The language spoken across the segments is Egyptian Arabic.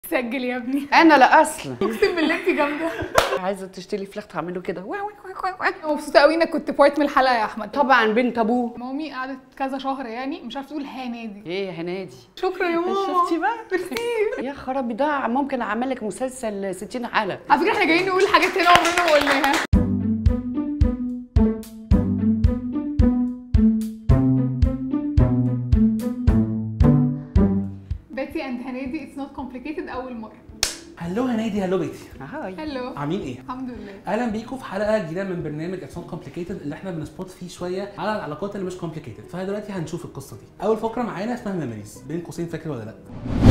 سجل يا ابني انا لا اصلا اقسم بالله انت جامده عايزه تشتري فلخت هعمله كده واو واو واو واو. مبسوطه قوي انك كنت بارت من الحلقه يا احمد طبعا بنت ابوه مامي قعدت كذا شهر يعني مش عارفه تقول هنادي ايه يا هنادي شكرا يا ماما شفتي بقى يا خرابي ده ممكن اعمل لك مسلسل 60 حلقه على فكره احنا جايين نقول حاجات هنا عمرنا ما قلناها باتي اند هنادي اتس نوت كومبليكيتد اول مره هلو هنادي هلو بيتي هاي هلو عاملين ايه؟ الحمد لله اهلا بيكم في حلقه جديده من برنامج اتس نوت كومبليكيتد اللي احنا بنسبوت فيه شويه على العلاقات اللي مش كومبليكيتد فدلوقتي هنشوف القصه دي اول فقره معانا اسمها ميموريز بين قوسين فاكر ولا لا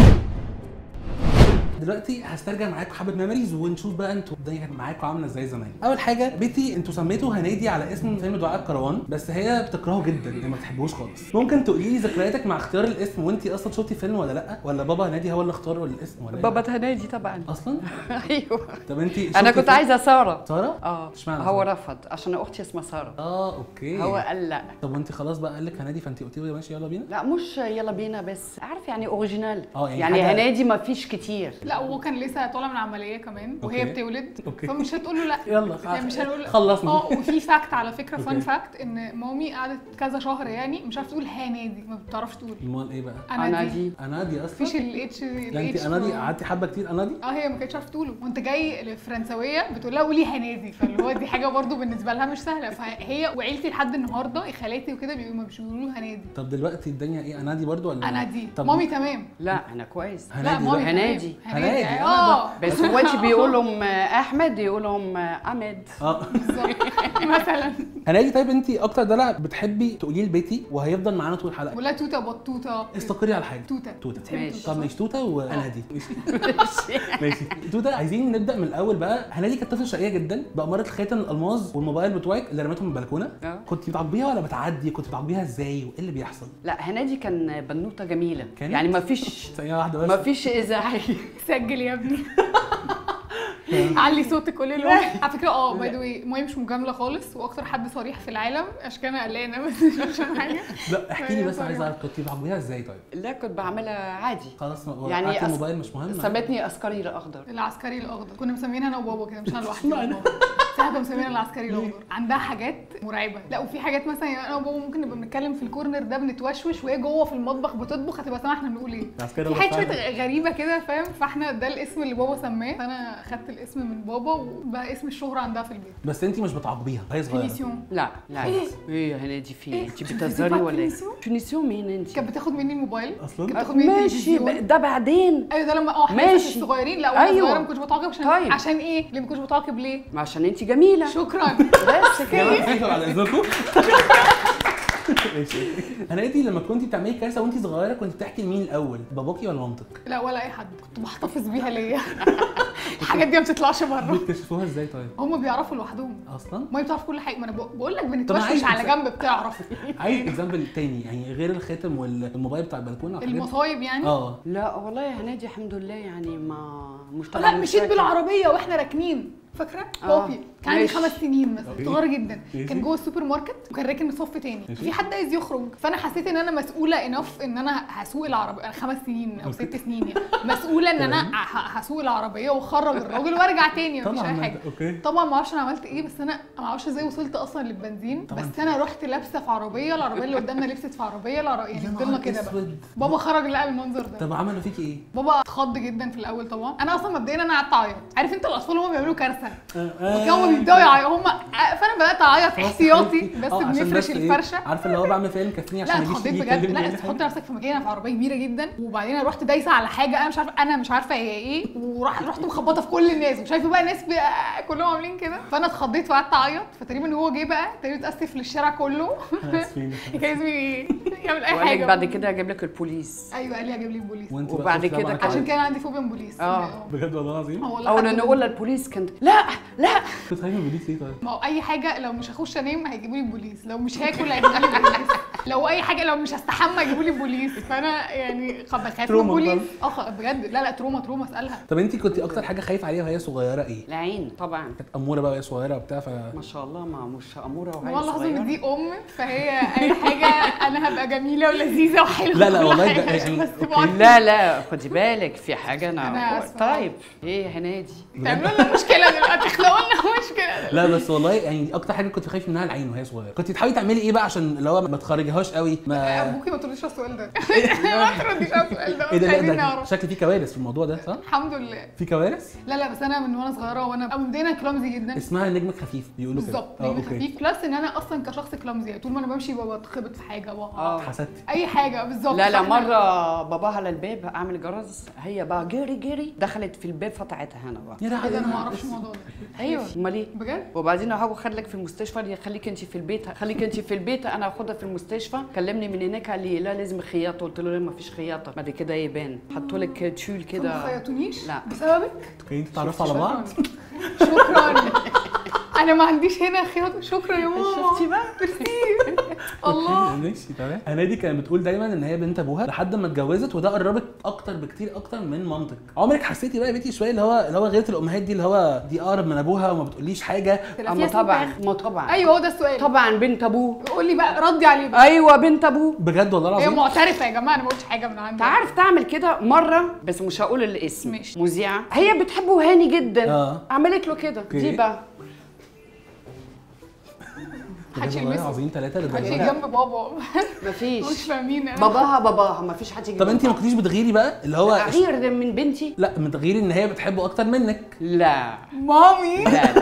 دلوقتي هسترجع معاكم حبه ميموريز ونشوف بقى انتوا الدنيا كانت معاكم عامله ازاي زمان اول حاجه بيتي انتوا سميتوا هنادي على اسم فيلم دعاء الكروان بس هي بتكرهه جدا يعني ما بتحبوش خالص ممكن تقولي لي ذكرياتك مع اختيار الاسم وانت اصلا شفتي فيلم ولا لا ولا بابا هنادي هو اللي اختار الاسم ولا إيه؟ بابا هنادي طبعا اصلا ايوه طب انت انا كنت عايزه ساره ساره اه اشمعنى هو سارة؟ رفض عشان اختي اسمها ساره اه اوكي هو قال لا طب وانت خلاص بقى قال لك هنادي فانت قلتي له ماشي يلا بينا لا مش يلا بينا بس عارف يعني اوريجينال اه، يعني يعني حاجة- هنادي ما فيش كتير لا وهو كان لسه طالع من عمليه كمان وهي أوكي. بتولد أوكي. فمش هتقول له لا يلا يعني مش هنقول خلصنا اه وفي فاكت على فكره فان أوكي. فاكت ان مامي قعدت كذا شهر يعني مش عارفه تقول هنادي ما بتعرفش تقول امال ايه بقى انا دي انادي اصلا مفيش الاتش لا انت انادي قعدتي حبه كتير انادي اه هي ما كانتش عارفه تقوله وانت جاي لفرنسويه بتقول لها قولي هنادي فاللي هو دي حاجه برضو بالنسبه لها مش سهله فهي وعيلتي لحد النهارده خالاتي وكده بيقولوا مش بيقولوا هنادي طب دلوقتي الدنيا ايه انادي برضو ولا انا دي طب مامي تمام لا انا كويس لا هنادي مامي بقى. هنادي. تمام. هنادي، هنادي آه، اه بس هو انت بيقول لهم احمد يقول لهم احمد اه بالظبط مثلا هنادي طيب انت اكتر دلع بتحبي تقوليه لبيتي وهيفضل معانا طول الحلقه ولا توته بطوطه استقري على حاجه توته توته بتحبي ماشي. توتة، طب صح؟ ماشي توته وانادي ماشي ماشي توته عايزين نبدا من الاول بقى هنادي كانت طفله شقيه جدا بأمارة الخاتم الالماز والموبايل بتوعك اللي رميتهم من البلكونه اه. كنت بتعاقبيها ولا بتعدي كنت بتعاقبيها ازاي وايه اللي بيحصل لا هنادي كان بنوته جميله كانت؟ يعني ما فيش ثانيه واحده بس ما فيش ازعاج سجل يا ابني علي صوتك قولي له على فكره اه باي ذا واي ماي مش مجامله خالص واكتر حد صريح في العالم عشان كده قلقانه بس مش عشان حاجه لا احكي لي هي بس عايز صريحة. اعرف كنت بتعاقبيها ازاي طيب لا كنت بعملها عادي خلاص يعني يعني أس- الموبايل مش مهم سمتني عسكري الاخضر العسكري الاخضر كنا مسمينها انا وبابا كده مش انا لوحدي اشمعنى؟ والله. بس احنا كنا مسمينها العسكري الاخضر عندها حاجات مرعبه لا وفي حاجات مثلا يعني انا وبابا ممكن نبقى بنتكلم في الكورنر ده بنتوشوش وهي جوه في المطبخ بتطبخ هتبقى سامعه احنا بنقول ايه العسكري في الأخضر حاجات فعلا. شويه غريبه كده فاهم فاحنا ده الاسم اللي بابا سماه فانا خدت الاسم من بابا وبقى اسم الشهره عندها في البيت بس انت مش بتعاقبيها وهي صغيره فينيسيون لا لا إيه؟ ايه يا هنادي في إيه؟ انت شفتي بتهزري بقى ولا ايه؟ فينيسيون؟ فينيسيون مين انت؟ كانت بتاخد مني الموبايل اصلا كانت بتاخد مني ماشي التلفزيون ده بعدين ايوه ده لما اه احنا ماشي. لسه الصغيرين لا وانا أيوة. صغيره ما كنتش بتعاقب عشان طيب. عشان ايه؟ ليه ما كنتش بتعاقب ليه؟ عشان انت جميله شكرا بس يا كده جماعه على اذنكم ماشي هنادي لما كنتي بتعملي كارثه وانت صغيره كنت بتحكي لمين الاول باباكي ولا مامتك لا ولا اي حد كنت بحتفظ بيها ليا الحاجات دي ما بتطلعش بره بتكتشفوها ازاي طيب هم بيعرفوا لوحدهم اصلا ما بتعرف كل حاجه ما انا بق- بقول لك طب أنا بنتوشوش عايز على أكسب. جنب بتعرف عايز اكزامبل تاني يعني غير الخاتم والموبايل بتاع البلكونه والحاجات دي. المصايب يعني اه لا والله يا هنادي الحمد لله يعني ما مش طبعا لا مش مشيت فاكرة. بالعربيه واحنا راكنين فاكره آه، بابي كان عندي ماشي. خمس سنين مثلا أوكي. صغيره جدا ماشي. كان جوه السوبر ماركت وكان راكن من صف تاني ماشي. في حد عايز يخرج فانا حسيت ان انا مسؤوله انف ان انا هسوق العربيه انا خمس سنين او أوكي. ست سنين يعني مسؤوله ان انا تمام. ه- هسوق العربيه واخرج الراجل وارجع تاني مفيش طبعا اي ما حاجه انت- اوكي طبعا ما اعرفش انا عملت ايه بس انا ما اعرفش ازاي وصلت اصلا للبنزين طبعاً. بس انا رحت لابسه في عربيه العربيه اللي قدامنا لبست في عربيه العر- يعني يا فضلنا نهار كده بقى اسود بابا خرج لقى المنظر ده طب عملوا فيكي ايه؟ بابا اتخض جدا في الاول طبعا انا اصلا مبدئيا انا قعدت اعيط عارف انت الاطفال هم بيعملوا كارثه وكانوا بيبداوا يعيطوا هم فانا بدات اعيط احتياطي بس آه، عشان بنفرش إيه؟ الفرشه عارفه اللي هو بعمل فيلم كفني لا عشان يجيش اتخضيت يجي بجد يكلمني لا ولا بس حاجة. حط نفسك في مكاني أنا في عربيه كبيره جدا وبعدين انا رحت دايسه على حاجه انا مش عارفه انا مش عارفه هي ايه وراح رحت مخبطه في كل الناس وشايفه بقى ناس بقى كلهم عاملين كده فانا اتخضيت وقعدت اعيط فتقريبا هو جه بقى تقريبا اتاسف للشارع كله آسفين. كان اسمي ايه يعمل اي وقال لك حاجه بعد كده اجيب لك البوليس ايوه قال لي هجيب لي البوليس وانت بقى وبعد كنت كده طبعاً كان- عشان كده أنا عندي فوبيا من البوليس آه. بجد والله العظيم اه والله او حد ان من- نقول للبوليس كانت لا لا كنت خايفه من البوليس ليه طيب؟ ما هو اي حاجه لو مش هخش انام هيجيبوا لي البوليس لو مش هاكل هيجيبوا لي البوليس لو اي حاجه لو مش هستحمى يجيبوا لي بوليس فانا يعني خ- بخاف من تروما البوليس خالص. اه خ- بجد لا لا تروما تروما اسالها طب انت كنت اكتر حاجه خايفه عليها وهي صغيره ايه العين طبعا كانت اموره بقى وهي صغيره وبتاع ف ما شاء الله ما مش اموره وهي والله العظيم صغيرة. دي ام فهي اي حاجه انا هبقى جميله ولذيذه وحلوه لا، لا، وكل والله حاجة ده عشان يعني- بس تبقوا أوكي. عارفين. لا لا خدي بالك في حاجه انا, أنا آسفة. طيب ايه يا هنادي تعملوا لنا مشكله دلوقتي تخلقوا لنا مشكله لا بس والله يعني اكتر حاجه كنت خايف منها العين وهي صغيره كنت تحاولي تعملي ايه بقى عشان اللي هو ما تخرجيهاش قوي ما ابوكي ما ترديش على السؤال ده ما ترديش على السؤال ده ايه ده مش لا عايزين ده نعرف شكل في كوارث في الموضوع ده صح الحمد لله في كوارث لا لا بس انا من وانا صغيره وانا مبدئيا كلامزي جدا اسمها نجمك خفيف بيقولوا كده بالظبط اه نجم اوكي خفيف بلس ان انا اصلا كشخص كلامزي طول ما انا بمشي ببقى بتخبط في حاجه بقى اه حسدت اي حاجه بالظبط لا لا فإحنا- مره باباها على الباب اعمل جرس هي بقى جري جري دخلت في الباب فتحتها انا بقى يا ايه ده لهوي انا ما اعرفش الموضوع ده ايوه امال ايه بجد وبعدين هو خليك في المستشفى خليك انت في البيت خليك انت في البيت انا اخدها في المستشفى كلمني من هناك قال لي لا لازم خياطه قلت له لا ما فيش خياطه بعد كده يبان حطوا لك تشول ما كده خيطونيش لا. بسببك انتوا تعرفوا على بعض شكرا انا ما عنديش هنا خياطه شكرا يا ماما شفتي بقى ميرسي الله ماشي تمام هنادي كانت بتقول دايما ان هي بنت ابوها لحد ما اتجوزت وده قربت اكتر بكتير اكتر من مامتك عمرك حسيتي بقى يا بيتي شويه اللي هو اللي هو غيره الامهات دي اللي هو دي اقرب من ابوها وما بتقوليش حاجه اما طبعا ما طبعا ايوه هو ده السؤال طبعا بنت ابوه قول لي بقى ردي عليه بقى ايوه بنت ابوه بجد والله هي العظيم معترفه يا جماعه انا ما قلتش حاجه من عندي انت عارف تعمل كده مره بس مش هقول الاسم ماشي. مذيعه هي بتحبه هاني جدا آه. عملت له كده اوكي. دي بقى محدش بجد والله يلمسه. العظيم ثلاثه محدش للدرجه يجي دي. جنب بابا مش مفيش فاهمين أنا. باباها باباها ما فيش حد يجي طب انت ما جنبها. كنتيش بتغيري بقى اللي هو غير ده من بنتي لا بتغيري ان هي بتحبه اكتر منك لا مامي لا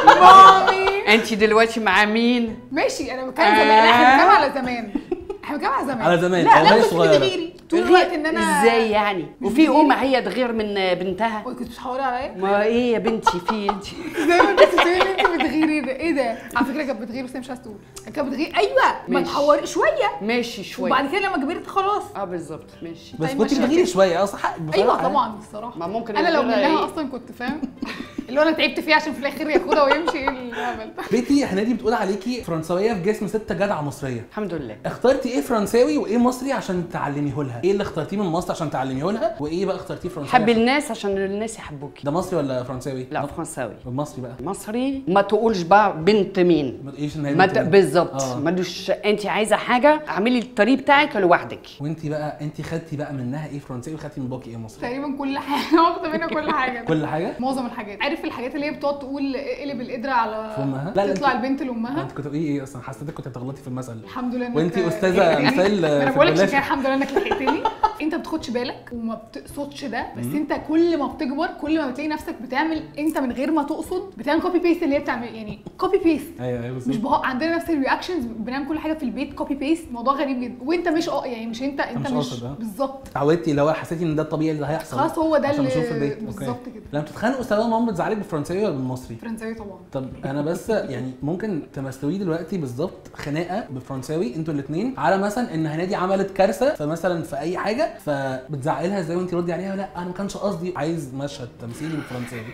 مامي انت دلوقتي مع مين ماشي انا بتكلم زمان لا احنا بنتكلم على زمان احنا بنتكلم على زمان على زمان لا او لا وهي كنت صغيره بتغيري طول الوقت ان انا ازاي يعني وفي ام هي تغير من بنتها كنت بتحوري عليا ما ايه يا بنتي في انت زي ما انت بتقولي ان انت بتغيري ده ايه ده على فكره كانت بتغير بس هي مش عايزه تقول كانت بتغير ايوه ما ماشي. تحوري شويه ماشي شويه وبعد كده لما كبرت خلاص اه بالظبط ماشي بس طيب كنت ماشي. بتغيري شويه اه صح ايوه بصراحة. طبعا الصراحه ما ممكن انا لو يغيرها منها ايه؟ اصلا كنت فاهم اللي هو انا تعبت فيه عشان في الاخر ياخدها ويمشي ايه الهبل ده بيتي هنادي بتقول عليكي فرنسويه في جسم ست جدعه مصريه الحمد لله اخترتي ايه فرنساوي وايه مصري عشان تعلميه لها ايه اللي اخترتيه من مصر عشان تعلميه لها وايه بقى اخترتيه فرنساوي حب عشان- الناس عشان الناس يحبوكي ده مصري ولا فرنساوي لا فرنساوي المصري بقى مصري ما تقولش بقى بنت مين ما تقوليش ان هي ما بنت ت... مين. بالظبط آه. ملوش انت عايزه حاجه اعملي الطريق بتاعك لوحدك وانت بقى انت خدتي بقى منها ايه فرنساوي وخدتي من باباكي ايه مصري تقريبا كل حاجه واخده منها كل حاجه كل حاجه معظم الحاجات عارف الحاجات اللي هي بتقعد تقول قلب القدره على في أمها؟ لا، لا، تطلع انت- البنت لامها انت كنت بتقولي ايه اصلا حسيتك كنت بتغلطي في المثل الحمد لله انك وانت استاذه لحقتني. مثال ما انا في بقول لك البلاش. عشان كده الحمد لله انك لحقتني انت ما بتاخدش بالك وما بتقصدش ده بس انت كل ما بتكبر كل ما بتلاقي نفسك بتعمل انت من غير ما تقصد بتعمل كوبي بيست اللي هي بتعمل يعني كوبي بيست ايوه ايوه مش بالظبط بها... عندنا نفس الرياكشنز بنعمل كل حاجه في البيت كوبي بيست موضوع غريب جدا وانت مش اه يعني مش انت انت مش مش, قاصد، اه. بالظبط اتعودتي اللي هو حسيتي ان ده الطبيعي اللي هيحصل خلاص هو ده عشان اللي بشوف في البيت أوكي. بالظبط كده لما بتتخانقوا سوا ماما بتزعلك بالفرنساوي ولا بالمصري؟ فرنساوي طبعا طب انا بس يعني ممكن تمثلوا دلوقتي بالظبط خناقه بالفرنساوي انتوا الاثنين على مثلا ان هنادي عملت كارثه فمثلا في اي حاجه فبتزعلها ازاي وانت ردي عليها لا انا ما كانش قصدي عايز مشهد تمثيلي بالفرنساوي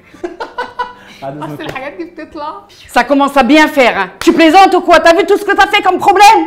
بعد اصل إذنكم. الحاجات دي بتطلع Ça commence à bien faire. hein. Tu plaisantes ou quoi T'as vu tout ce que t'as fait comme problème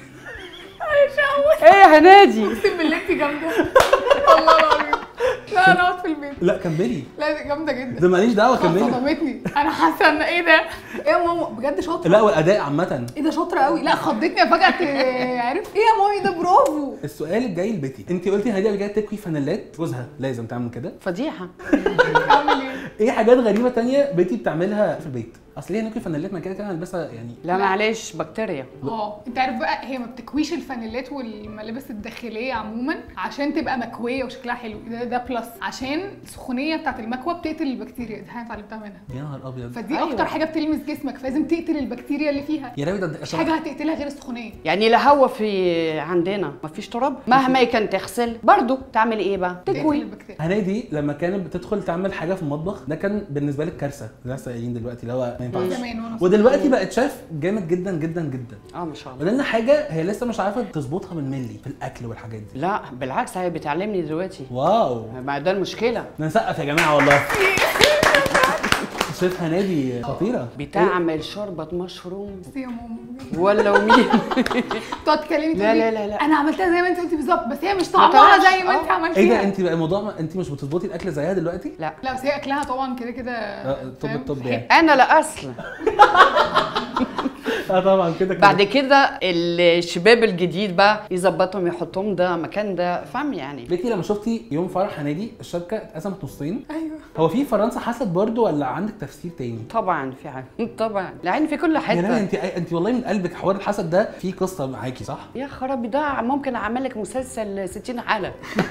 ايه يا هنادي اقسم بالله انت جامده والله العظيم لا انا اقعد في البيت لا كملي لا دي جامده جدا ده ماليش دعوه كملي صدمتني انا حاسه ان ايه ده ايه يا ماما بجد شاطره لا والاداء عامه ايه ده شاطره قوي لا خضتني فجاه ت- عارف ايه يا مامي ده برافو السؤال الجاي لبيتي انت قلتي هديه قبل كده تكوي فانيلات جوزها لازم تعمل كده فضيحه اعمل ايه ايه حاجات غريبه تانية بيتي بتعملها في البيت اصل هي نكوي فانيلات ما كده كده هنلبسها يعني لا معلش بكتيريا اه انت عارف بقى هي ما بتكويش الفانيلات والملابس الداخليه عموما عشان تبقى مكويه وشكلها حلو ده, ده بلس عشان السخونيه بتاعت المكوه بتقتل البكتيريا دي حاجه اتعلمتها منها يا نهار ابيض فدي أيوة. أيوة. اكتر حاجه بتلمس جسمك فلازم تقتل البكتيريا اللي فيها يا راوي ده مش حاجه هتقتلها غير السخونيه يعني الهوا في عندنا مفيش تراب مهما كان تغسل برضو تعمل ايه بقى تقتل تكوي البكتيريا هنادي لما كانت بتدخل تعمل حاجه في المطبخ ده كان بالنسبه لك كارثه زي السائلين دلوقتي اللي هو ما ينفعش زمان وانا ودلوقتي بقت شاف جامد جدا جدا جدا اه ما شاء الله ولان حاجه هي لسه مش عارفه تظبطها بالملي في الاكل والحاجات دي لا بالعكس هي بتعلمني دلوقتي واو ما ده المشكله نسقف يا جماعه والله شيف هنادي خطيره بتعمل شوربه مشروم بس يا ماما ولا ومين تقعد تكلمي لا، تقولي لا، لا، لا. انا عملتها زي ما انت قلتي بالظبط بس هي مش طعمها طلعش. زي ما انت آه. عملتيها ايه ده انت بقى الموضوع ما- انت مش بتظبطي الاكل زيها دلوقتي؟ لا لا بس هي اكلها طبعا كده كده آه، طب فاهم؟ الطب يعني انا لا اصلا اه طبعا كده كده بعد كده الشباب الجديد بقى يظبطهم يحطهم ده مكان ده فاهم يعني بيتي لما شفتي يوم فرح هنادي الشبكه اتقسمت نصين ايوه هو في فرنسا حسد برضو ولا عندك تفسير تاني؟ طبعا في حاجه طبعا العين في كل يا لا حته انت انت والله من قلبك حوار الحسد ده في قصه معاكي صح؟ يا خرابي ده ممكن اعمل لك مسلسل 60 حلقه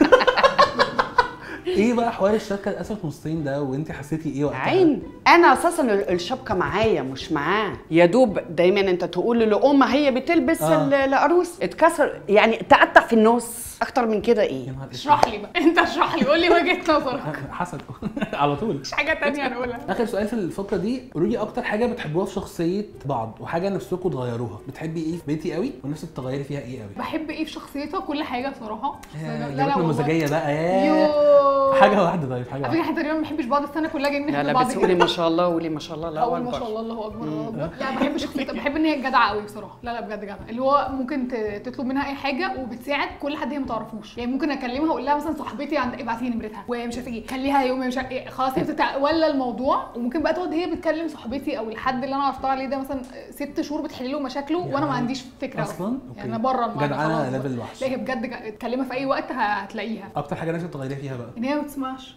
ايه بقى حوار الشبكه اتقسمت نصين ده وانت حسيتي ايه وقتها؟ عين انا اساسا الشبكه معايا مش معاه يا دوب دايما انت تقول لام هي بتلبس آه. آه. العروس اتكسر يعني تقطع في النص اكتر من كده يا ايه نهار اسود. اشرح لي بقى انت اشرح لي قول لي وجهه نظرك حسد على طول مش حاجه تانية نقولها اخر سؤال في الفقره دي قولوا لي اكتر حاجه بتحبوها في شخصيه بعض وحاجه نفسكم تغيروها بتحبي ايه في بيتي قوي ونفسك تغيري فيها ايه قوي بحب ايه في شخصيتها كل حاجه بصراحه يا لا جابتنا والله. المزاجيه بقى يا يو حاجه واحده طيب حاجه على فكره واحده احنا تقريبا ما بنحبش بعض السنه كلها جايين لا نحب لا بعض بس كده. قولي ما شاء الله قولي ما شاء الله الله اول ما اكبر شاء الله الله اكبر الله اكبر لا بحب شخصيتها بحب ان هي جدعه قوي بصراحه لا لا بجد جدعه اللي هو ممكن ت- تطلب منها اي حاجه وبتساعد كل حد هي ما تعرفوش يعني ممكن اكلمها اقول لها مثلا صاحبتي عند ابعتي لي نمرتها ومش عارفه ايه خليها يوم مش عارفه ايه خلاص هي بتتع... ولا الموضوع وممكن بقى تقعد هي بتكلم صاحبتي او الحد اللي انا عرفتها عليه ده مثلا ست شهور بتحل له مشاكله وانا ما يعني عنديش فكره أصلاً؟ أوكي. يعني انا بره المعنى جدعانة خلاص بقى. level وحش. لا هي بجد ج- تكلمها في اي وقت ه- هتلاقيها اكتر حاجه نفسك تغيريها فيها بقى ان هي ما بتسمعش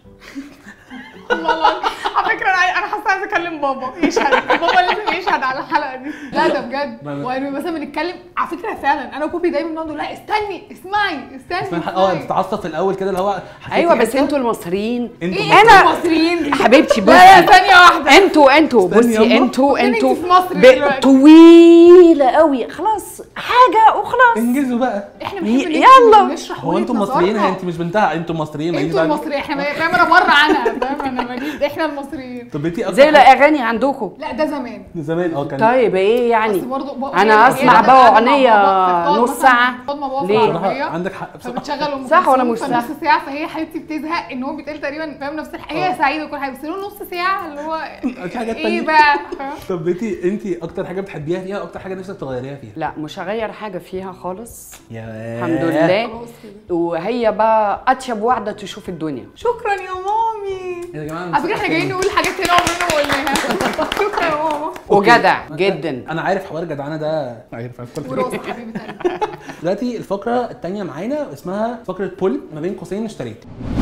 والله العظيم. على فكره انا انا حاسه عايزه اكلم بابا يشهد بابا لازم يشهد على الحلقه دي لا ده بجد ما- ويعني مثلا بنتكلم على فكره فعلا انا وبوبي دايما بنقعد نقول لا استني اسمعي استني اسمها اه اسمعي. بتتعصب في الاول كده اللي هو حسيتي ايوه بس حتة؟ انتوا المصريين انتوا ايه أنا- انتوا المصريين دي حبيبتي بصي لا لا ثانيه واحده انتوا انتوا استني بصي يما. انتوا استني انتوا انت في مصر ب- دلوقتي. طويله قوي خلاص حاجه وخلاص انجزوا بقى احنا ي- بنحب يلا. نشرح هو وجهة انتوا مصريين نظرنا. هي انت مش بنتها انتوا مصريين ماليش انتوا دعوة. المصريين احنا فاهم انا بره عنها فاهم انا ماليش احنا المصريين طب بيتي اكتر زي حاجة- الاغاني عندكم لا ده زمان زمان اه كان طيب ايه يعني بس برضه بقى- انا هي اسمع بتبقى بقى قاعدة مع اغنيه بابا، بتقعد نص مثلا- ساعه بتقعد مع بابا في ليه؟ العربية. بصراحه عندك حق بصراحه فبتشغل ام صح ولا كلثوم مش في صح؟ نص ساعه فهي حبيبتي بتزهق ان هو بيتقال تقريبا فاهم نفس الحاجه هي سعيده وكل حاجه بس له نص ساعه اللي هو في حاجات ايه تانية. بقى فاهم؟ طب بيتي انت اكتر حاجه بتحبيها فيها واكتر حاجه نفسك تغيريها فيها لا مش هغير حاجه فيها خالص يا الحمد لله خلاص كده وهي بقى اطيب واحده تشوف الدنيا شكرا يا مامي يا جماعه على فكره احنا جايين نقول حاجات هنا عمرنا ما قلناها شكرا يا ماما وجدع جدا انا عارف حوار جدعانه ده عارف عارف كل حاجة. وراس حبيبه قلبي دلوقتي الفقره الثانيه معانا اسمها فقره بول ما بين قوسين اشتريت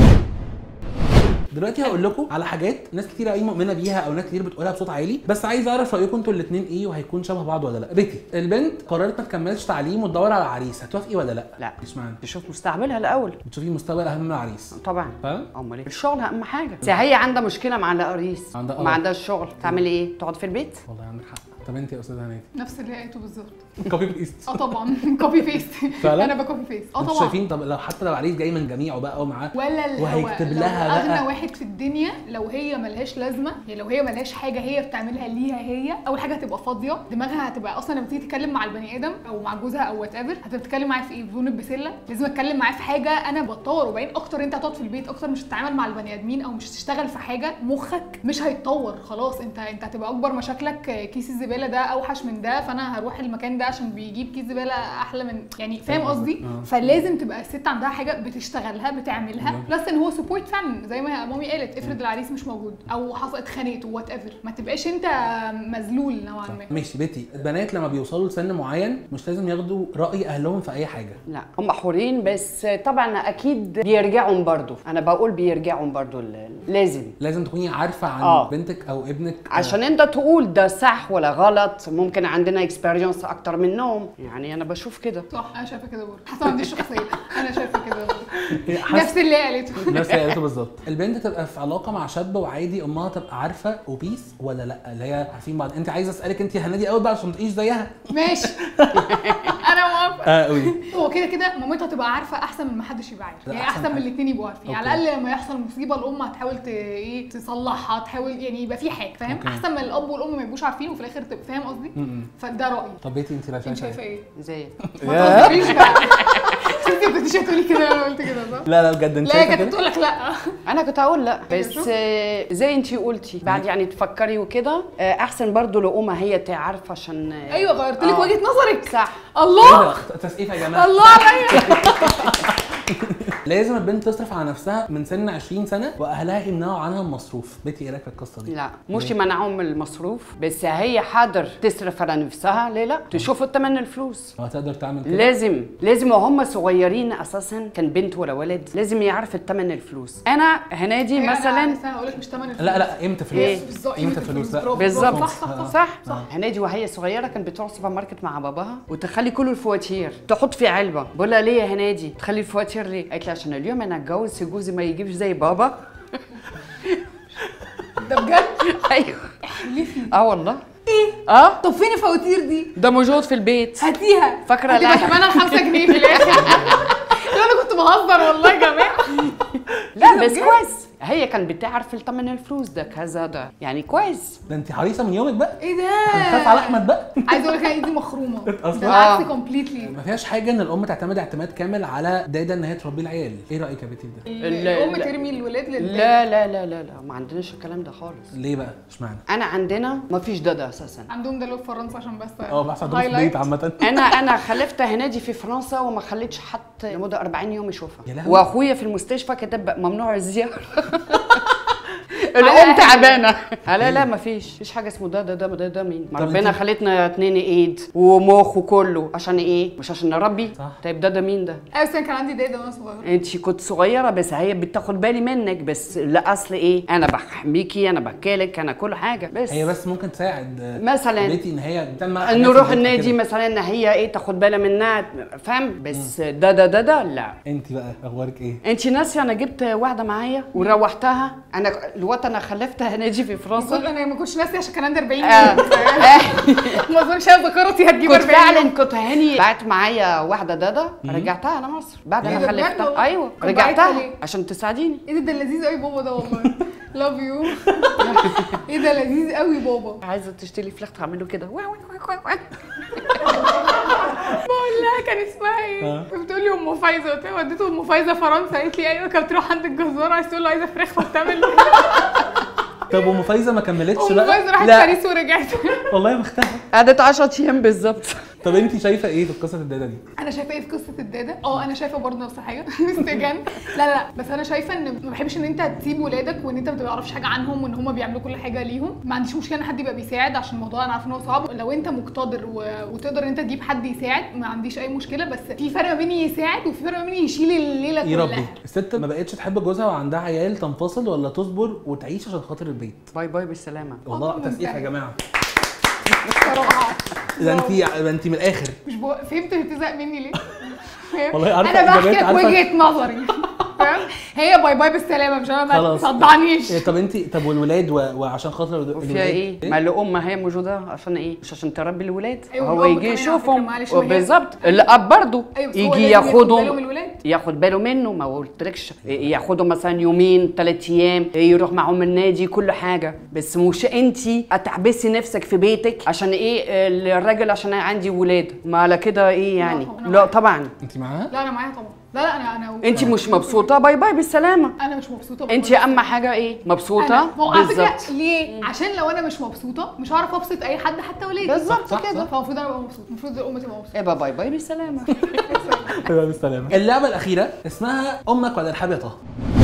دلوقتي هقول لكم على حاجات ناس كتير قوي مؤمنه بيها او ناس كتير بتقولها بصوت عالي بس عايز اعرف رايكم انتوا الاثنين ايه وهيكون شبه بعض ولا لا بيتي البنت قررت ما تكملش تعليم وتدور على عريس هتوافقي ولا لا لا. اشمعنى تشوف مستقبلها الاول بتشوفي مستقبل اهم من العريس طبعا فاهم امال ايه الشغل اهم حاجه بس هي عندها مشكله مع العريس عندها- ما آه. عندهاش شغل تعمل ايه تقعد في البيت والله عندك حق طب انت يا استاذه هنادي نفس اللي لقيته بالظبط كوبي بيست اه طبعا كوبي بيست فعلا؟ انا بكوبي بيست اه انتوا طبعا شايفين طب لو حتى لو عريس جاي من جميعه بقى ومعاه ولا الهوا وهيكتب لو لها بقى. اغنى واحد في الدنيا لو هي ملهاش لازمه يعني لو هي ملهاش حاجه هي بتعملها ليها هي اول حاجه هتبقى فاضيه دماغها هتبقى اصلا لما تيجي تتكلم مع البني ادم او مع جوزها او وات ايفر هتبقى بتتكلم معاه في ايه بدون البسله لازم اتكلم معاه في حاجه انا بتطور وبعدين اكتر انت هتقعد في البيت اكتر مش هتتعامل مع البني ادمين او مش هتشتغل في حاجه مخك مش هيتطور خلاص انت انت هتبقى اكبر مشاكلك كيس الزباله ده اوحش من ده فانا هروح المكان ده عشان بيجيب كيس زباله احلى من يعني فاهم قصدي آه. فلازم تبقى الست عندها حاجه بتشتغلها بتعملها بالظبط. بلس ان هو سبورت فعلا زي ما مامي قالت افرض العريس مش موجود او حصل اتخانقت وات ايفر ما تبقاش انت مذلول نوعا ما ماشي بيتي البنات لما بيوصلوا لسن معين مش لازم ياخدوا راي اهلهم في اي حاجه لا هم حورين بس طبعا اكيد بيرجعوا برضو انا بقول بيرجعوا برضو ل- لازم لازم تكوني عارفه عن آه. بنتك او ابنك عشان انت تقول ده صح ولا غلط ممكن عندنا اكسبيرينس اكتر منهم يعني انا بشوف كده صح انا شايفه كده برضه حاسه ما عنديش شخصيه انا شايفه كده برضه إيه، حاسس- نفس اللي هي قالته نفس اللي قالته بالظبط البنت تبقى في علاقه مع شاب وعادي امها تبقى عارفه وبيس ولا لا اللي هي عارفين بعض انت عايزه اسالك انت يا هنادي اول بقى عشان ما تقيش زيها ماشي انا موافقه اه قولي هو كده كده مامتها تبقى عارفه احسن من ما حدش يبقى عارف لا، يعني أحسن احسن من حاجة. الاثنين يبقوا عارفين على أوكي. الاقل لما يحصل مصيبه الام هتحاول ت... ايه تصلحها تحاول يعني يبقى في حاجه فاهم أوكي. احسن من الاب والام ما يبقوش عارفين وفي الاخر تبقى فاهم قصدي م-م. فده رايي طب بيتي انت لا انت شايفه شايفه ايه؟ ايه زي ما تهزريش بقى شفتي انت كنتش هتقولي كده انا قلت كده صح؟ لا لا بجد انت لا هي شايفه كانت كده بتقول لك لا انا كنت هقول لا بس شوف. آه، زي انتي قلتي بعد يعني تفكري وكده آه، احسن برضو لأمها هي تعرف عشان آه، ايوه غيرت لك آه. وجهه نظرك صح الله إيه ده؟ تسقيف يا جماعه الله عليا لازم البنت تصرف على نفسها من سن 20 سنه واهلها يمنعوا عنها المصروف بيتي ايه رايك في القصه دي لا مش منعهم من المصروف بس هي حاضر تصرف على نفسها ليه لا تشوفوا الثمن الفلوس هو تقدر تعمل كده لازم لازم وهم صغيرين اساسا كان بنت ولا ولد لازم يعرف الثمن الفلوس انا هنادي مثلا انا هقول لك مش ثمن الفلوس لا لا قيمه فلوس إيه؟ بالظبط قيمه الفلوس لا برافو، بالظبط برافو، صح صح صح صح صح هنادي وهي صغيره كانت بتروح سوبر ماركت مع باباها وتخلي كل الفواتير تحط في علبه بقول لها ليه يا هنادي تخلي الفواتير ليه قالت لي عشان اليوم انا اتجوز جوزي ما يجيبش زي بابا ده بجد ايوه احلفي اه والله ايه اه طب فين الفواتير دي ده موجود في البيت هاتيها فاكرة هتبقى لا. كمان على 5 جنيه في الاخر لا انا كنت بهزر والله يا جماعه لا بس كويس هي كانت بتعرف الثمن الفلوس ده كذا ده يعني كويس ده انت حريصه من يومك بقى ايه ده خاف على احمد بقى عايزه اقول لك انا ايدي مخرومه أصلاً؟ ده عكسي آه. كومبليتلي ما فيهاش حاجه ان الام تعتمد اعتماد كامل على دادا ان هي تربي العيال ايه رايك يا بيتي في ده لا، الام لا. ترمي الولاد للبيت لا لا لا لا لا ما عندناش الكلام ده خالص ليه بقى اشمعنى انا عندنا ما فيش دادا اساسا عندهم ده اللي في فرنسا عشان بس اه بحث عندهم في highlight. البيت عامه انا انا خلفت هنادي في فرنسا وما خليتش حد لمده 40 يوم يشوفها يا لهوي. واخويا في المستشفى كتب ممنوع الزياره الام تعبانه لا لا ما فيش مفيش حاجه اسمه ده ده ده ده, ده مين ما طب ربنا انت- خلتنا اتنين ايد ومخ وكله عشان ايه مش عشان نربي صح. طيب ده ده مين ده ايوه بس انا كان عندي دادا وانا صغيره انت كنت صغيره بس هي بتاخد بالي منك بس لاصل ايه انا بحميكي انا بكالك انا كل حاجه بس هي بس ممكن تساعد آه، مثلاً. بيتي ان هي بتعمل معاها حاجات نروح في البيت النادي كده. مثلا ان هي ايه تاخد بالها منها فاهم بس ده ده ده ده لا انت بقى اخبارك ايه انت ناسيه انا جبت واحده معايا وروحتها انا الوقت انا خلفتها هنادي في فرنسا انا ما كنتش ناسيه عشان كان عندي 40 آه. يوم ما اظنش انا ذاكرتي هتجيب كنت 40 فعلا يوم. كنت هاني بعت معايا واحده دادا رجعتها على مصر بعد ايه ما ده بجد خلفتها والله؟ ايوه طب بعتها رجعتها ليه؟ عشان تساعديني ايه ده ده لذيذ قوي بابا ده والله لاف يو ايه ده لذيذ قوي بابا عايزه تشتري فراخ تعمله كده واو واو واو واو. بقول لها كان اسمها ايه؟ بتقول لي ام فايزه قلت لها وديته ام فايزه فرنسا قالت لي ايوه كانت بتروح عند الجزار عايز تقول له عايزه فراخ فبتعمل طب ام فايزه ما كملتش ام بقى فايزه راحت لا. باريس ورجعت والله يا بختها قعدت 10 ايام بالظبط طب انت شايفه ايه في قصه الدادا دي انا شايفه ايه في قصه الداده اه انا شايفه برضه نفس الحاجه استجان لا لا لا بس انا شايفه ان ما بحبش ان انت تسيب ولادك وان انت ما تعرفش حاجه عنهم وان هم بيعملوا كل حاجه ليهم ما عنديش مشكله ان حد يبقى بيساعد عشان الموضوع انا عارفه ان هو صعب لو انت مقتدر و... وتقدر ان انت تجيب حد يساعد ما عنديش اي مشكله بس في فرق ما بين يساعد وفي فرق ما بين يشيل الليله كلها يربي الست ما بقتش تحب جوزها وعندها عيال تنفصل ولا تصبر وتعيش عشان خاطر البيت باي باي بالسلامه والله الله تسقيف يا مستعان. جماعه صراحه ده انت ده انت من الاخر مش بو... فهمت بتزهق مني ليه؟ فاهم؟ والله عارفة انا بحكي إجابات، لك عارفة- وجهه نظري فاهم هي باي باي بالسلامه مش انا ما خلاص. تصدعنيش إيه طب انت طب والولاد و... وعشان خاطر الولاد وفيها ايه؟ ما الام هي موجوده عشان ايه؟ مش عشان تربي الولاد أيوة، هو الأب يجي كمان على فكرة، يشوفهم معلش، وهي- بالظبط الاب برضه ايوه بس هو يجي لازم ياخد باله من ياخدهم الولاد ياخد باله منه ما قلتلكش ياخدهم مثلا يومين ثلاث ايام يروح معهم النادي كل حاجه بس مش انت هتحبسي نفسك في بيتك عشان ايه الراجل عشان أنا عندي ولاد ما على كده ايه يعني طبعاً. لا طبعا انت معاها لا انا معايا طبعا لا لا انا انا انت مش مبسوطه باي باي بالسلامه انا مش مبسوطه انت بالكل. اهم حاجه ايه مبسوطه انا ما هو على فكره بالظبط ليه؟ عشان لو انا مش مبسوطه مش هعرف ابسط اي حد حتى ولادي بالظبط صح، كده صح. فالمفروض انا ابقى مبسوط المفروض الام تبقى مبسوطه يبقى باي باي بالسلامه تمام بالسلامه اللعبه الاخيره اسمها امك ولا الحاب يا طه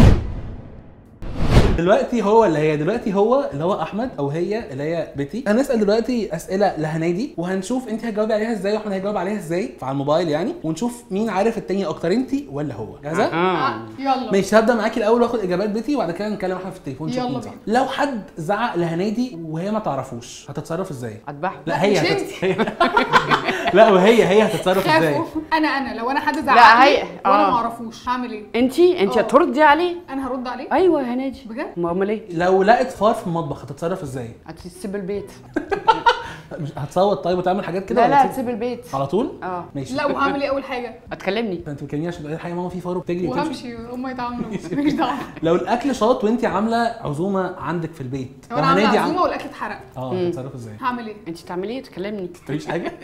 دلوقتي هو اللي هي دلوقتي هو اللي هو احمد او هي اللي هي بيتي هنسال دلوقتي اسئله لهنادي وهنشوف انت هتجاوبي عليها ازاي واحمد هيجاوب عليها ازاي على الموبايل يعني ونشوف مين عارف التاني اكتر انت ولا هو جاهزه آه. آه، يلا ماشي هبدا معاكي الاول واخد اجابات بيتي وبعد كده نتكلم احنا في التليفون نشوف يلا مين صح بينا. لو حد زعق لهنادي وهي ما تعرفوش هتتصرف ازاي اذبحه لا هي مش هتت... انتي. هي لا وهي هي هتتصرف ازاي خافوا انا انا لو انا حد لا، زعق هي- لي وانا آه. ما اعرفوش هعمل ايه؟ انتي انتي اه. هتردي عليه انا هرد عليه ايوه يا ناجي بجد؟ ما امال ايه لو لقت فار في المطبخ هتتصرف ازاي هتسيب البيت مش هتصوت طيب وتعمل حاجات كده لا ولا لا تسيب- هتسيب البيت على طول اه ماشي لا وهعمل ايه اول حاجه هتكلمني فانت بتكلمني عشان تقولي الحاجه ماما في فار وبتجري وتمشي. وهمشي هم يتعاملوا ماليش دعوه لو الاكل شاط وانت عامله عزومه عندك في البيت لو انا عامله هنادي عزومه عم- والاكل اتحرق اه هتتصرف ازاي؟ هعمل ايه؟ انت تعملي ايه تكلمني مفيش حاجه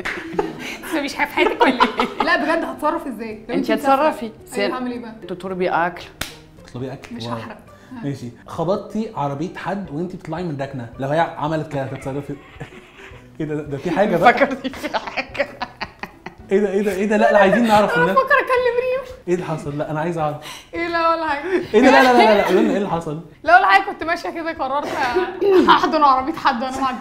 مش في حياتك ولا ايه؟ لا بجد هتصرف ازاي؟ لو انت مسافرة. هتصرفي ايوه هعمل ايه بقى؟ تطلبي اكل تطلبي اكل مش واو. هحرق ماشي خبطتي عربيه حد وانت بتطلعي من ركنه لو هي عملت كده هتتصرفي ايه ده ده في حاجه بقى فكرتي في حاجه ايه ده ايه ده ايه ده لا لا عايزين نعرف انا الناس بفكر اكلم ريم ايه اللي حصل لا انا عايز اعرف ايه لا ولا حاجه ايه ده لا لا لا لا قولوا لنا ايه اللي حصل لا ولا حاجه كنت ماشيه كده قررت احضن عربيه حد وانا معدي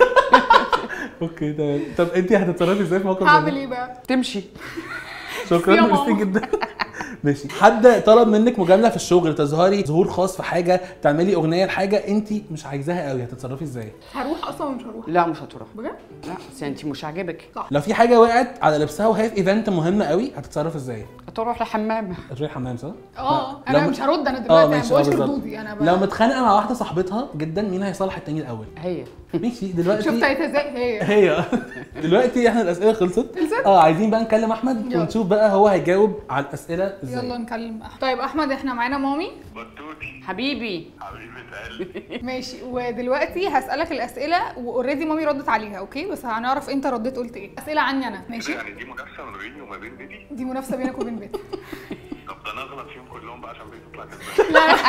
اوكي تمام طب انت هتتصرفي ازاي في موقف زي هعمل ده؟ ايه بقى؟ تمشي شكرا يا ميرسي ماما. جدا ماشي حد طلب منك مجامله في الشغل تظهري ظهور خاص في حاجه تعملي اغنيه لحاجه انت مش عايزاها قوي هتتصرفي ازاي هروح اصلا ولا مش هروح لا مش هتروح بجد؟ لا بس انت مش عاجبك لو في حاجه وقعت على لبسها وهي في ايفنت مهم قوي هتتصرف ازاي هتروح لحمام هتروحي الحمام صح اه لا. انا لو- مش هرد انا اه دلوقتي انا ماشي اه بقولش بالظبط. ردودي انا لو بقى متخانقه مع واحده صاحبتها جدا مين هيصالح التاني الاول هي ماشي دلوقتي شفت لقيتها ازاي هي هي دلوقتي احنا الاسئله خلصت خلصت؟ اه عايزين بقى نكلم احمد يلا. ونشوف بقى هو هيجاوب على الاسئله ازاي يلا نكلم أحمد. طيب احمد احنا معانا مامي بطوطي حبيبي حبيبة قلبي ماشي ودلوقتي هسالك الاسئله واوريدي مامي ردت عليها اوكي بس هنعرف انت رديت قلت ايه اسئله عني انا ماشي يعني دي منافسة ما بيني وما بين بيتي دي منافسه بينك وبين بيتي طب ده انا اغلط فيهم كلهم بقى عشان بيتي تطلع كسبان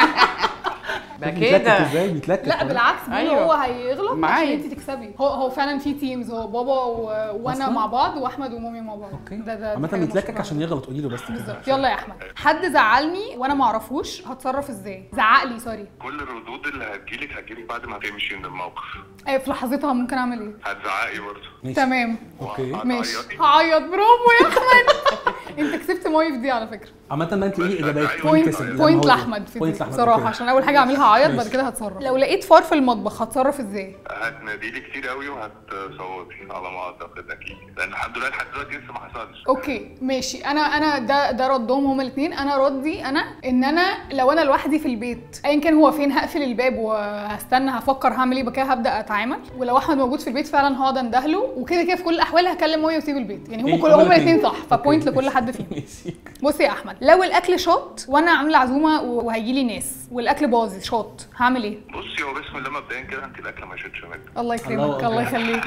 بقى بيتلكك كده ازاي بيتلكك لا بالعكس بيقول أيوة. هو هيغلط عشان معايا. انت تكسبي هو هو فعلا في تيمز هو بابا و... وانا أصلاً؟ مع بعض واحمد ومامي مع بعض اوكي ده ده عامة حاجة بيتلكك مشهورة. عشان يغلط قولي له بس كده بالظبط يلا يا احمد حد زعلني وانا ما اعرفوش هتصرف ازاي زعق لي سوري كل الردود اللي هتجيلك هتجيلك بعد ما تمشي من الموقف ايه في لحظتها ممكن اعمل ايه هتزعقي برضه ماشي. تمام اوكي ماشي هتعيطي. هعيط برافو يا احمد انت كسبت ماي في دي على فكره عامة ما انت قولي اجابات مين بوينت كسب؟ لما بوينت هو- لاحمد في بوينت دي لاحمد بصراحه أوكي. عشان اول حاجه اعملها هعيط بعد ماشي. كده هتصرف لو لقيت فار في المطبخ هتصرف ازاي هتناديلي كتير قوي وهتصوتي على ما اعتقد اكيد لان لحد دلوقتي لحد دلوقتي لسه ما حصلش اوكي ماشي انا انا ده ده ردهم هما الاثنين انا ردي انا ان انا لو انا لوحدي في البيت ايا كان هو فين هقفل الباب وهستنى هفكر هعمل ايه بقى كده هبدا اتعامل ولو احمد موجود في البيت فعلا هقعد اندهله وكده كده في كل الاحوال هكلم مامي واسيب البيت يعني هم إيه، كل هما هما الاثنين الاتنين. صح فبوينت أوكي. لكل حد فيهم ماشي بص يا احمد لو الاكل شاط وانا عامله عزومه وهيجي لي ناس والاكل باظ شاط هعمل ايه بصي هو بسم الله مبدئيا كده انت الاكل ما يشدش منك الله الله يكرمك أكبر. الله يخليك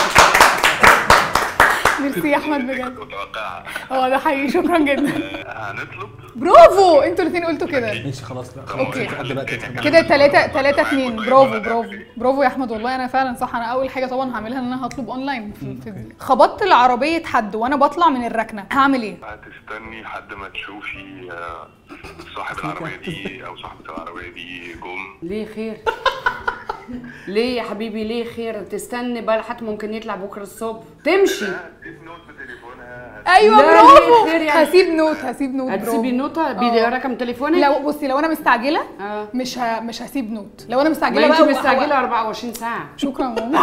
ميرسي يا احمد كنت بجد متوقعها اه ده حقيقي شكرا جدا آه، هنطلب برافو انتوا الاثنين قلتوا كده ماشي خلاص لا أوكي. لحد دلوقتي كده تلاتة تلاتة اتنين برافو برافو برافو يا احمد والله انا فعلا صح انا اول حاجه طبعا هعملها ان انا هطلب اونلاين في, في أوكي. خبطت العربيه حد وانا بطلع من الركنه هعمل ايه هتستني لحد ما تشوفي آه، صاحب العربية دي او صاحبة العربية دي جم ليه خير ليه يا حبيبي ليه خير تستنى بقى لحد ممكن يطلع بكره الصبح تمشي هتديك نوت بتليفونها ايوه لا، برافو ليه خير يعني؟ هسيب نوت هسيب نوت هتسيبي برافو. النوتة آه. برقم تليفونك لو بصي لو انا مستعجله اه مش ه... مش هسيب نوت لو انا ما مستعجله انت بقى مستعجله 24 ساعه شكرا يا ماما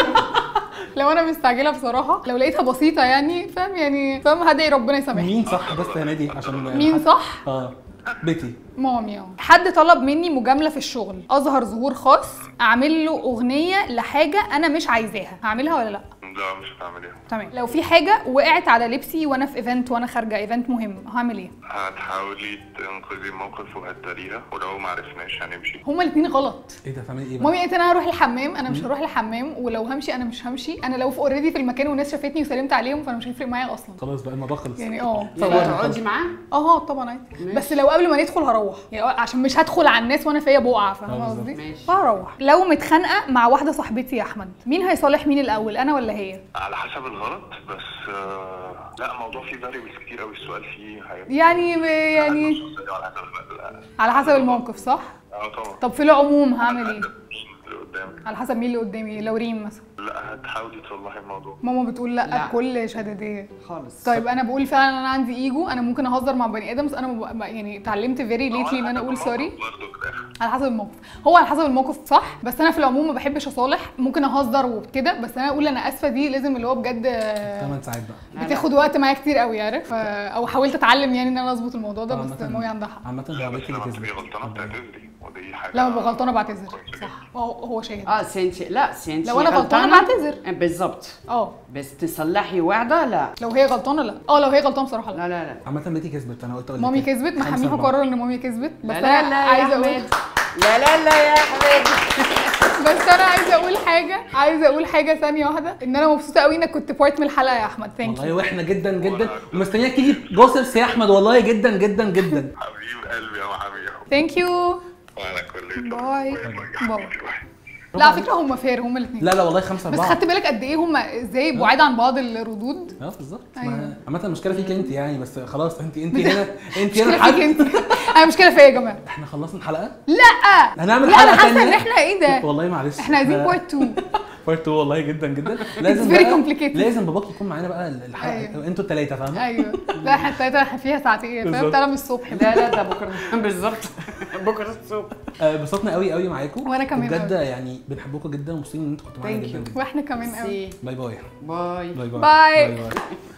لو انا مستعجله بصراحه لو لقيتها بسيطه يعني فاهم يعني فاهم هدعي ربنا يسامحني مين صح بس يا نادي عشان مين صح اه بيتي مامي اه حد طلب مني مجامله في الشغل اظهر ظهور خاص اعمل له اغنيه لحاجه انا مش عايزاها هعملها ولا لا لا مش هتعمليها تمام لو في حاجه وقعت على لبسي وانا في ايفنت وانا خارجه ايفنت مهم هعمل ايه هتحاولي تنقذي الموقف وهتداريها ولو ما عرفناش هنمشي هما الاثنين غلط ايه ده هتعملي ايه بقى؟ مامي قالت انا هروح الحمام انا مش هروح الحمام ولو همشي انا مش همشي انا لو في اوريدي في المكان والناس شافتني وسلمت عليهم فانا مش هيفرق معايا اصلا خلاص بقى الموضوع خلص يعني اه طب ف- تقعدي معاه اه طبعا عادي بس لو قبل ما ندخل هروح يعني عشان مش هدخل على الناس وانا فيا بقعه فاهمه آه، بالظبط. قصدي ماشي. فهروح لو متخانقه مع واحده صاحبتي يا احمد مين هيصالح مين الاول انا ولا هي على حسب الغلط بس آه، لا الموضوع فيه فاريبلز كتير قوي السؤال فيه حاجات يعني يعني على حسب ال- على حسب الموقف صح اه طبعا طب في العموم هعمل ايه مين اللي قدامك على حسب مين اللي قدامي لو ريم مثلا لا هتحاولي تصلحي الموضوع ماما بتقول لا, لا. بكل شداديه خالص طيب انا بقول فعلا انا عندي ايجو انا ممكن اهزر مع بني ادم بس انا ما ب- يعني اتعلمت فيري ليتلي ان انا اقول سوري برضه في الاخر على حسب الموقف هو على حسب الموقف صح بس انا في العموم ما بحبش اصالح ممكن اهزر وكده بس انا اقول انا اسفه دي لازم اللي هو بجد 8 ساعات بقى بتاخد وقت معايا كتير قوي عارف ف- او حاولت اتعلم يعني ان انا اظبط الموضوع ده بس عامة- مامي عندها حق عامة لا هو بس بيتي لما اللي تبقي كسبت غلطانه بتعتذري ودي حاجه لما ببقى غلطانه بعتذر كويسة جداً. صح هو هو شاهد اه سنتي لا سنتي لو أنا غلطانة بعتذر. بالظبط اه بس تصلحي وعده لا لو هي غلطانه لا اه لو هي غلطانه بصراحه لا لا لا لا عامة بيتي كسبت انا قلت اقول لك مامي إيه. كسبت خمسة محاميها أربعة. قرر ان مامي كسبت بس لا لا انا لا يا عايزه اقول احمد لا لا لا يا احمد بس انا عايزه اقول حاجه عايزه اقول حاجه ثانيه واحده ان انا مبسوطه قوي انك كنت بارت من الحلقه يا احمد ثانك والله يو واحنا جدا جدا ومستنياك تيجي جوسبس يا احمد والله جدا جدا جدا حبيب قلبي يا محامي ثانك يو وانا كل باي. باي باي. لا على فكره هم فير هم الاثنين لا لا والله خمسة بس أربعة خدت بالك قد ايه هم ازاي بعاد عن بعض الردود اه بالظبط أيوة. ما- عامة المشكلة فيك انت يعني بس خلاص انت انت هنا انت مشكله هنا فيك حد انت انا مشكله فيا يا جماعه احنا خلصنا الحلقة لا هنعمل لا انا حلقة حاسه تانية ان احنا ايه ده والله معلش احنا عايزين بارت 2 بارت 2 والله جدا جدا لازم very بقى- complicated. لازم باباك يكون معانا بقى الحلقة أيوة. انتوا الثلاثة فاهمة ايوه لا احنا التلاته احنا فيها ساعتين فاهم بالظبط. تعالى من الصبح لا لا ده بكره بالظبط بكره الصبح آه، انبسطنا قوي قوي معاكم وأنا كمان بجد قوي. يعني بنحبكم جدا ومبسوطين ان انتوا كنتوا معانا Thank جدا you. جدا واحنا كمان قوي سي باي باي باي باي باي باي. باي